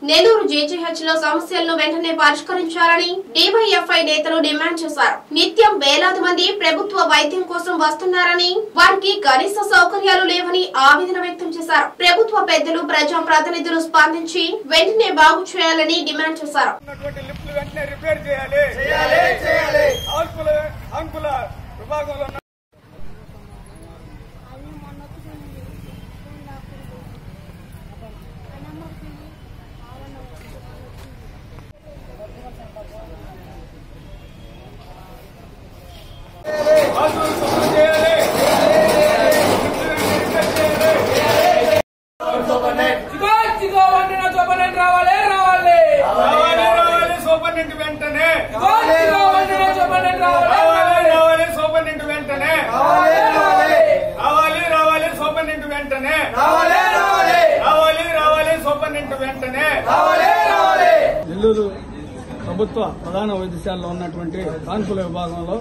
Nellore JGH లో సమస్యలను వెంటనే పరిష్కరించాలని డివైఎఫ్ఐ నేతలు డిమాండ్ చేశారు నిత్యం వేలాది మంది ప్రభుత్వ వైద్యం కోసం వస్తున్నారని వారికి కనీస సౌకర్యాలు లేవని ఆవేదన వ్యక్తం చేశారు ప్రభుత్వ పెద్దలు ప్రజా ప్రతినిధులు స్పందించి వెంటనే బాగు చేయాలని డిమాండ్ చేశారు ఉన్నటువంటి లిఫ్ట్లు వెంటనే రిపేర్ చేయాలి చేయాలి అంకుల అంకుల విభాగంలో ఉన్న అది మొన్న వచ్చింది అన్నమ్మకి ఆవన్న వచ్చింది బాత్రూమ్ శుభ్రం చేయాలి ఇదిగో వండిన చొప్పనండి రావాలి రావాలి రావాలి రావాలి సూపరింటెండెంట్ వెంటనే ఇదిగో వండిన చొప్పనండి రావాలి రావాలి రావాలి సూపరింటెండెంట్ వెంటనే రావాలి రావాలి రావాలి రావాలి సూపరింటెండెంట్ వెంటనే రావాలి రావాలి రావాలి రావాలి సూపరింటెండెంట్ వెంటనే రావాలి రావాలి నెల్లూరు ప్రభుత్వ ప్రధాన వైద్యశాలలో ఉన్నటువంటి కాన్పుల విభాగంలో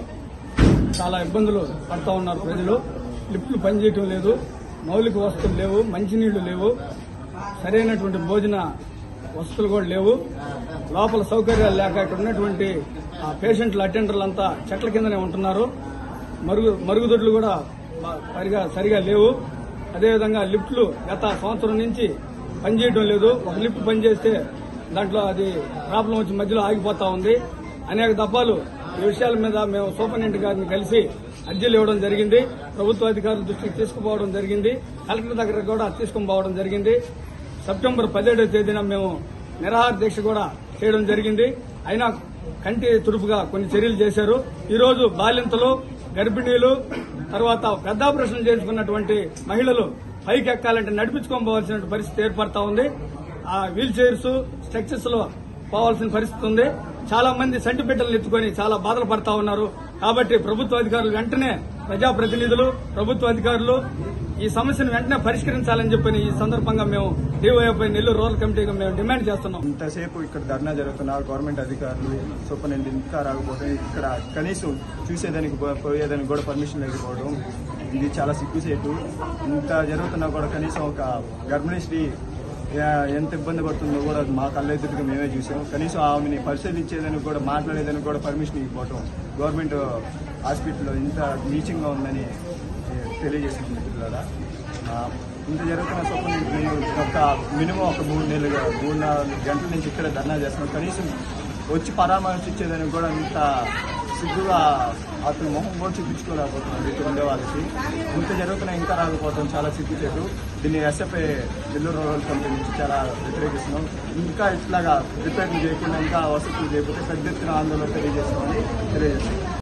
చాలా ఇబ్బందులు పడతా ఉన్నారు ప్రజలు లిఫ్ట్లు పనిచేయటం లేదు మౌలిక వసతులు లేవు మంచినీళ్లు లేవు సరైనటువంటి భోజన వసతులు కూడా లేవు లోపల సౌకర్యాలు లేక ఇక్కడ ఉన్నటువంటి ఆ పేషెంట్ల అటెండర్లు అంతా చెట్ల కిందనే ఉంటున్నారు మరుగు మరుగుదొడ్లు కూడా బా- సరిగా సరిగా లేవు అదేవిధంగా లిఫ్ట్లు గత సంవత్సరం నుంచి పనిచేయడం లేదు ఒక లిఫ్ట్ పనిచేస్తే దాంట్లో అది ప్రాబ్లం వచ్చి మధ్యలో ఆగిపోతా ఉంది అనేక దఫాలు ఈ విషయాల మీద మేము సూపరింటెండెంట్ గారిని కలిసి అర్జీలు ఇవ్వడం జరిగింది ప్రభుత్వ అధికారుల దృష్టికి తీసుకుపోవడం జరిగింది కలెక్టర్ దగ్గర కూడా తీసుకుని పోవడం జరిగింది సెప్టెంబర్ పదిహేడవ తేదీన మేము నిరాహార దీక్ష కూడా చేయడం జరిగింది అయినా కంటి తురుపుగా కొన్ని చర్యలు చేశారు ఈ రోజు బాలింతలు గర్భిణీలు తర్వాత పెద్ద ఆపరేషన్ చేసుకున్నటువంటి మహిళలు పైకి ఎక్కాలంటే నడిపించుకొని పోవాల్సిన పరిస్థితి ఏర్పడతా ఉంది ఆ వీల్ చైర్స్ స్ట్రక్చర్స్ లో పోవాల్సిన పరిస్థితి ఉంది చాలా మంది సంటి బిడ్డలను ఎత్తుకొని చాలా బాధలు పడతా ఉన్నారు కాబట్టి ప్రభుత్వ అధికారులు వెంటనే ప్రజాప్రతినిధులు ప్రభుత్వ అధికారులు ఈ సమస్యను వెంటనే పరిష్కరించాలని చెప్పని ఈ సందర్భంగా మేము డివైఎఫ్ఐ నెల్లూరు రూరల్ కమిటీగా మేము డిమాండ్ చేస్తున్నాం ఇంతసేపు ఇక్కడ ధర్నా జరుగుతున్న గవర్నమెంట్ అధికారులు సూపరింటెండెంట్ ఇంకా రాకపోతే ఇక్కడ కనీసం చూసేదానికి పో- పోయేదానికి కూడా పర్మిషన్ లేకపోవడం ఇది చాలా సిగ్గుసేటు ఇంత జరుగుతున్నా కూడా కనీసం ఒక గర్భిణీ స్త్రీ ఆ, ఎంత ఇబ్బంది పడుతుందో కూడా మా కళ్ళెదురుగా మేమే చూసాం కనీసం ఆమెని పరిశీలించేదానికి కూడా మాట్లాడేదానికి కూడా పర్మిషన్ ఇవ్వకపోవడం గవర్నమెంట్ హాస్పిటల్లో ఇంత నీచంగా ఉందని తెలియజేస్తుంది మిత్రులారా ఆ, ఇంత జరుగుతున్న సొప్పని మేము ఒక మినిమం ఒక మూడు నెలలుగా మూడు నాలుగు గంటల నుంచి ఇక్కడ ధర్నా చేస్తున్నాం కనీసం వచ్చి పరామర్శించేదానికి కూడా ఇంత సిగ్గుగా అతను మొహం కూడా చూపించుకోలేకపోతున్నాడు ఇక్కడ ఉండే వాళ్ళకి ఇంత జరుగుతున్నా ఇంకా రాకపోవడం చాలా సిగ్గుచేటు దీన్ని ఎస్ఎఫ్ఐ నెల్లూరు రూరల్ కమిటీ నుంచి చాలా వ్యతిరేకిస్తున్నాం ఇంకా ఇట్లాగా రిపేర్లు చేయకుండా ఇంకా వసతులు చేయకపోతే పెద్ద ఎత్తున ఆందోళన తెలియజేస్తున్నామని తెలియజేస్తున్నాం